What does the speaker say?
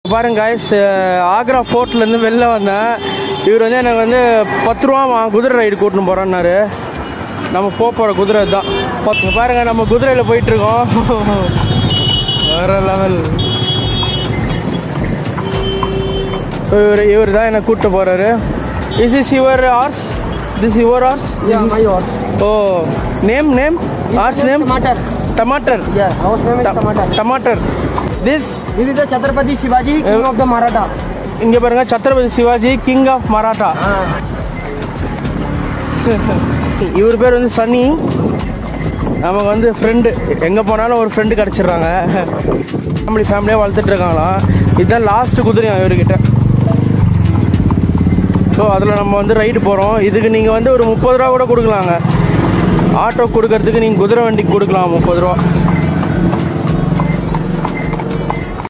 பாருங்க guys, அஹ், ஆக்ரா ஃபோர்ட்லேருந்து வெளில வந்தேன் இவர் வந்து எனக்கு வந்து பத்து ரூபா வா- குதிரை ரைடு கூட்டின்னு போகிறோன்னாரு நம்ம போக போகிற குதிரை தான் பத்து பாருங்க நம்ம குதிரையில் போயிட்டு இருக்கோம் வேற லெவல் இவர் இவர் தான் என்னை கூப்பிட்டு போகிறாரு is is your horse this your horse Yeah, my horse. Oh name name horse name Tomato. டமாட்டர் Yeah, our name is Tomato. டமாட்டர் this This is the Chhatrapati Shivaji, king of the Maratha. இங்க பாருங்க Chhatrapati Shivaji king of Maratha Ah. இவர் பேர் வந்து சன்னி நமக்கு வந்து friend எங்கே போனாலும் ஒரு ஃப்ரெண்டு கிடச்சிடுறாங்க ஃபேமிலி ஃபேமிலியாக வளர்த்துட்டு இருக்காங்களாம் இதுதான் லாஸ்ட் குதிரையும் இவர்கிட்ட ஸோ அதில் நம்ம வந்து ரைடு போகிறோம் இதுக்கு நீங்கள் வந்து ஒரு முப்பது ரூபா கூட கொடுக்கலாங்க ஆட்டோ கொடுக்கறதுக்கு நீங்கள் குதிரை வண்டிக்கு கொடுக்கலாம் முப்பது ரூபா